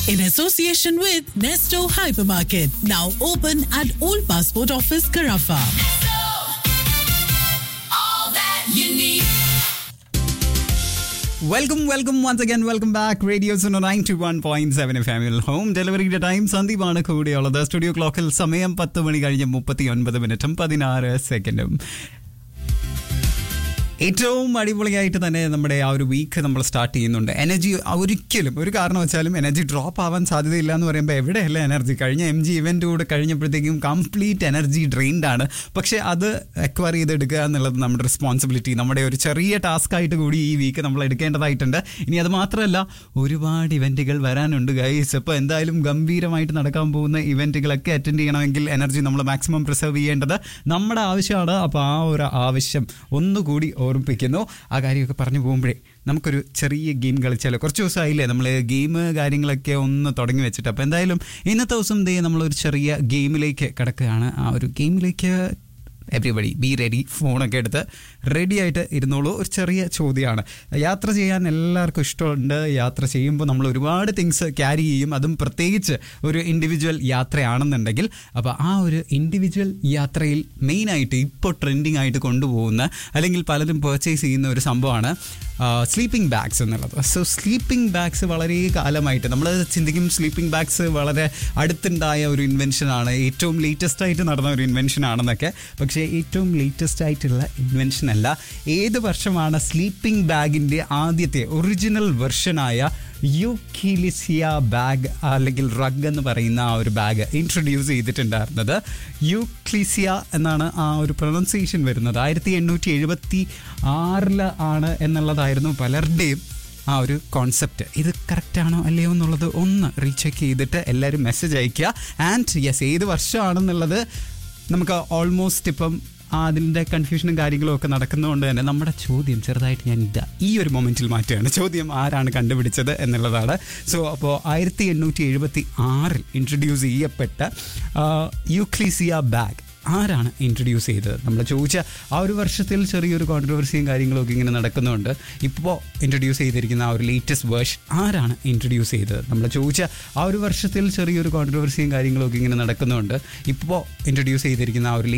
in association with Nesto Hypermarket, now open at Old Passport Office, Carafa. all that you need. Welcome welcome once again welcome back radio Suno nine two one point seven family home ഡെലിവറിയുടെ time സന്ദീപാണ് കൂടിയുള്ളത് studio ക്ലോക്കിൽ സമയം പത്ത് മണി കഴിഞ്ഞ് മുപ്പത്തി ഒൻപത് മിനിറ്റും പതിനാറ് സെക്കൻഡും ഏറ്റവും അടിപൊളിയായിട്ട് തന്നെ നമ്മുടെ ആ ഒരു വീക്ക് നമ്മൾ സ്റ്റാർട്ട് ചെയ്യുന്നുണ്ട് എനർജി ഒരിക്കലും ഒരു കാരണവശാലും എനർജി ഡ്രോപ്പ് ആവാൻ സാധ്യതയില്ല എന്ന് പറയുമ്പോൾ എവിടെയല്ല എനർജി കഴിഞ്ഞ എം ജി ഇവൻ്റ് കൂടെ കഴിഞ്ഞപ്പോഴത്തേക്കും കംപ്ലീറ്റ് എനർജി ഡ്രെയിൻഡ് ആണ് പക്ഷേ അത് അക്വയർ ചെയ്തെടുക്കുക എന്നുള്ളത് നമ്മുടെ റെസ്പോൺസിബിലിറ്റി നമ്മുടെ ഒരു ചെറിയ ടാസ്ക് ആയിട്ട് കൂടി ഈ വീക്ക് നമ്മൾ എടുക്കേണ്ടതായിട്ടുണ്ട് ഇനി അത് മാത്രമല്ല ഒരുപാട് ഇവൻറ്റുകൾ വരാനുണ്ട് ഗൈസ് അപ്പോൾ എന്തായാലും ഗംഭീരമായിട്ട് നടക്കാൻ പോകുന്ന ഇവൻറ്റുകളൊക്കെ അറ്റൻഡ് ചെയ്യണമെങ്കിൽ എനർജി നമ്മൾ മാക്സിമം പ്രിസർവ് ചെയ്യേണ്ടത് നമ്മുടെ ആവശ്യമാണ് അപ്പോൾ ആ ഒരു ആവശ്യം ഒന്നുകൂടി ഓർമ്മിപ്പിക്കുന്നു ആ കാര്യമൊക്കെ പറഞ്ഞു പോകുമ്പോഴേ നമുക്കൊരു ചെറിയ ഗെയിം കളിച്ചാലോ കുറച്ച് ദിവസമായില്ലേ നമ്മൾ ഗെയിം കാര്യങ്ങളൊക്കെ ഒന്ന് തുടങ്ങി വെച്ചിട്ട് അപ്പോൾ എന്തായാലും ഇന്നത്തെ ദിവസം ദേ നമ്മളൊരു ചെറിയ ഗെയിമിലേക്ക് കിടക്കുകയാണ് ആ ഒരു ഗെയിമിലേക്ക് എവറിബഡി ബി റെഡി ഫോണൊക്കെ എടുത്ത് റെഡി ആയിട്ട് ഇരുന്നോളൂ ഒരു ചെറിയ ചോദ്യമാണ് യാത്ര ചെയ്യാൻ എല്ലാവർക്കും ഇഷ്ടമുണ്ട് യാത്ര ചെയ്യുമ്പോൾ നമ്മൾ ഒരുപാട് തിങ്സ് ക്യാരി ചെയ്യും അതും പ്രത്യേകിച്ച് ഒരു ഇൻഡിവിജ്വൽ യാത്രയാണെന്നുണ്ടെങ്കിൽ അപ്പോൾ ആ ഒരു ഇൻഡിവിജ്വൽ യാത്രയിൽ മെയിനായിട്ട് ഇപ്പോൾ ട്രെൻഡിങ് ആയിട്ട് കൊണ്ടുപോകുന്ന അല്ലെങ്കിൽ പലരും പർച്ചേസ് ചെയ്യുന്ന ഒരു സംഭവമാണ് സ്ലീപ്പിംഗ് ബാഗ്സ് എന്നുള്ളത് സോ സ്ലീപ്പിംഗ് ബാഗ്സ് വളരെ കാലമായിട്ട് നമ്മൾ ചിന്തിക്കും സ്ലീപ്പിംഗ് ബാഗ്സ് വളരെ അടുത്തുണ്ടായ ഒരു ഇൻവെൻഷനാണ് ഏറ്റവും ലേറ്റസ്റ്റ് ആയിട്ട് നടന്ന ഒരു ഇൻവെൻഷൻ ആണെന്നൊക്കെ പക്ഷേ ഏറ്റവും ലേറ്റസ്റ്റ് ആയിട്ടുള്ള ഇൻവെൻഷൻ അല്ല ഏത് വർഷമാണ് സ്ലീപ്പിംഗ് ബാഗിൻ്റെ ആദ്യത്തെ ഒറിജിനൽ വെർഷനായ യുക്കിലിസിയ ബാഗ് അല്ലെങ്കിൽ റഗ് എന്ന് പറയുന്ന ആ ഒരു ബാഗ് ഇൻട്രൊഡ്യൂസ് ചെയ്തിട്ടുണ്ടായിരുന്നത് യുക്ലിസിയ എന്നാണ് ആ ഒരു പ്രൊനൗൺസിയേഷൻ വരുന്നത് ആയിരത്തി എണ്ണൂറ്റി എഴുപത്തി ആറിൽ ആണ് എന്നുള്ളതായിരുന്നു പലരുടെയും ആ ഒരു കോൺസെപ്റ്റ് ഇത് കറക്റ്റാണോ അല്ലയോ എന്നുള്ളത് ഒന്ന് റീചെക്ക് ചെയ്തിട്ട് എല്ലാവരും മെസ്സേജ് അയയ്ക്കുക ആൻഡ് യെസ് ഏത് വർഷമാണെന്നുള്ളത് നമുക്ക് ഓൾമോസ്റ്റ് ഇപ്പം ആ അതിൻ്റെ കൺഫ്യൂഷനും കാര്യങ്ങളും ഒക്കെ നടക്കുന്നതുകൊണ്ട് തന്നെ നമ്മുടെ ചോദ്യം ചെറുതായിട്ട് ഞാൻ ഇതാ ഈ ഒരു മൊമെൻറ്റിൽ മാറ്റുകയാണ് ചോദ്യം ആരാണ് കണ്ടുപിടിച്ചത് എന്നുള്ളതാണ് സോ അപ്പോൾ ആയിരത്തി എണ്ണൂറ്റി എഴുപത്തി ആറിൽ ഇൻട്രൊഡ്യൂസ് ചെയ്യപ്പെട്ട യുക്ലീസിയ ബാഗ് ആരാണ് ഇൻട്രൊഡ്യൂസ് ചെയ്തത് നമ്മൾ ചോദിച്ച ആ ഒരു വർഷത്തിൽ ചെറിയൊരു കോൺട്രവേഴ്സിയും കാര്യങ്ങളൊക്കെ ഇങ്ങനെ നടക്കുന്നുണ്ട് ഇപ്പോൾ ഇൻട്രൊഡ്യൂസ് ചെയ്തിരിക്കുന്ന ആ ഒരു ലേറ്റസ്റ്റ് വേർഷൻ ആരാണ് ഇൻട്രൊഡ്യൂസ് ചെയ്തത് നമ്മൾ ചോദിച്ച ആ ഒരു വർഷത്തിൽ ചെറിയൊരു കോൺട്രവേഴ്സിയും കാര്യങ്ങളൊക്കെ ഇങ്ങനെ നടക്കുന്നുണ്ട് ഇപ്പോൾ ഇൻട്രൊഡ്യൂസ് ചെയ്തിരിക്കുന്ന ആ ഒരു